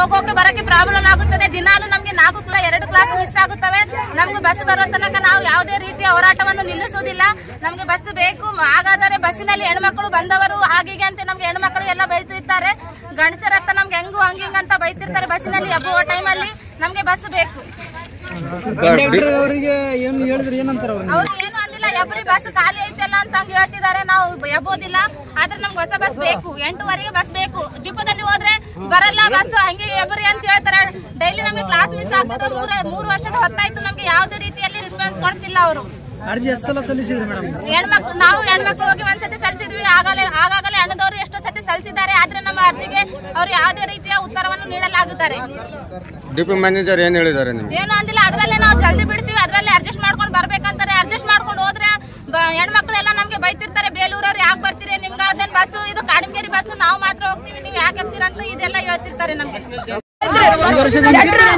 ಹೋಗೋಕೆ ಬರಕ್ಕೆ ಪ್ರಾಬ್ಲಮ್ ಆಗುತ್ತದೆ ದಿನಾಲು ನಮ್ಗೆ ನಾಲ್ಕು ಕ್ಲಾ ಎರಡು ಕ್ಲಾಸ್ ಮಿಸ್ ಆಗುತ್ತವೆ ನಮ್ಗೆ ಬಸ್ ಬರೋ ತನಕ ನಾವು ಯಾವುದೇ ರೀತಿಯ ಹೋರಾಟವನ್ನು ನಿಲ್ಲಿಸುವುದಿಲ್ಲ ನಮ್ಗೆ ಬಸ್ ಬೇಕು ಹಾಗಾದರೆ ಬಸ್ಸಿನಲ್ಲಿ ಹೆಣ್ಮಕ್ಳು ಬಂದವರು ಹಾಗೆ ಅಂತ ನಮ್ಗೆ ಹೆಣ್ಮಕ್ಳು ಎಲ್ಲ ಬೈತಿರ್ತಾರೆ ಗಂಡಸರ ಹತ್ರ ನಮ್ಗೆ ಹೆಂಗು ಹಂಗಿಂಗ್ ಅಂತ ಬೈತಿರ್ತಾರೆ ಬಸ್ಸಿನಲ್ಲಿ ಹಬ್ಬುವ ಟೈಮಲ್ಲಿ ನಮ್ಗೆ ಬಸ್ ಬೇಕು ಕಂಡಕ್ಟರ್ ಅವರಿಗೆ ಏನು ಹೇಳಿದ್ರೆ ಏನಂತಾರ ಅವ್ರು ಅವ್ರು ಏನು ಅಂದಿಲ್ಲ ಎಬ್ರಿ ಬಸ್ ಖಾಲಿ ಐತಲ್ಲ ಅಂತ ಹಂಗ ಹೇಳ್ತಿದ್ದಾರೆ ನಾವು ಎಬ್ಬೋದಿಲ್ಲ ಆದ್ರೆ ನಮ್ಗೆ ಹೊಸ ಬಸ್ ಬೇಕು ಎಂಟುವರೆಗೆ ಬಸ್ ಬೇಕು ಡಿಪೋದಲ್ಲಿ ಹೋದ್ರೆ ಬರಲ್ಲ ಬಸ್ ಹಂಗೆ ಎಬ್ರಿ ಅಂತ ಹೇಳ್ತಾರೆ ಡೈಲಿ ನಮಗೆ ಕ್ಲಾಸ್ ಮಿಸ್ ಆಗ್ತದೆ ಮೂರ ಮೂರು ವರ್ಷದ ಹೊತ್ತಾಯ್ತು ನಮ್ಗೆ ಯಾವುದೇ ರೀತಿಯಲ್ಲಿ ರೆಸ್ಪಾನ್ಸ್ ಕೊಡ್ತಿಲ್ಲ ಅವರು ಅರ್ಜಿ ಎಷ್ಟು ಸಲ ಸಲ್ಲಿಸಿದ್ರಿ ಮೇಡಮ್ ಹೆಣ್ಮಕ್ಳು ನಾವು ಹೆಣ್ಮಕ್ಳು ಹೋಗಿ ಒಂದ್ಸತಿ ಸಲ್ಲಿಸಿದ್ವಿ ಆಗಾಗಲೇ ಆಗಾಗಲೇ ಹಣದವರು ಎಷ್ಟೋ ಸತಿ ಸಲ್ಲಿಸಿದ್ದಾರೆ ಆದ್ರೆ ನಮ್ಮ ಅರ್ಜಿಗೆ ಅವ್ರು ಯಾವುದೇ ರೀತಿಯ ಉತ್ತರವನ್ನು ನೀಡಲಾಗುತ್ತಾರೆ ಡಿಪಿ ಮ್ಯಾನೇಜರ್ ಏನ್ ಹೇಳಿದ್ದಾರೆ ನಿಮ್ಗೆ ಏನು ಅಂದಿಲ್ಲ ಅದ್ರಲ್ಲೇ ನಾವು ಜಲ್ದಿ ಬಿಡ್ತೀವಿ ಅದ್ರಲ್ಲೇ ಅಡ್ಜಸ್ಟ್ ಮಾಡ್ಕೊಂಡು ಬರ್ಬೇಕಂತಾರೆ ಅಡ್ಜಸ್ಟ್ ಮಾಡ್ಕೊಂಡು ಹೋದ್ರೆ ಬ- ಹೆಣ್ಮಕ್ಳೆಲ್ಲ ನಮ್ಗೆ ಬೈತಿರ್ತಾರೆ ಬೇಲೂರವ್ರು ಯಾಕೆ ಬರ್ತೀರಿ ನಿಮ್ಗೆ ಅದೇನ್ ಬಸ್ ಇದು ಕಾಡಮಗೇರಿ ಬಸ್ ನಾವು ಮಾತ್ರ ಹೋಗ್ತೀವಿ ನೀವು ಯಾಕೆ ಹೋಗ್ತೀರಾ ಅಂತ ಇದೆಲ್ಲ ಹೇಳ್ತಿರ್ತಾರೆ ನಮ್ಗೆ ಒಂದು ವರ್ಷದ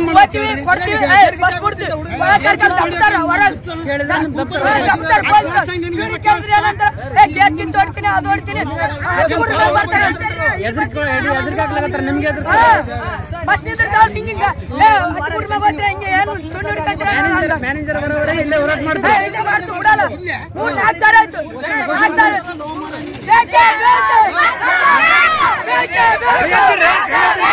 ಕೇಳಿದ್ರೆ ನಿಮ್ ದಪ್ತರ ಎದ್ರಿಕ ಎದ್ರಿಕಾಗ್ಲಾಗತ್ತಾರ ನಿಮ್ಗೆ ಎದ್ರ ಮ್ಯಾನೇಜರ್ ಮ್ಯಾನೇಜರ್ ಬರೋವರೆ ಇಲ್ಲೇ ಹೋರಾಟ ಮಾಡ್ತಾರೆ ಬೇಕೇ ಬೇಕು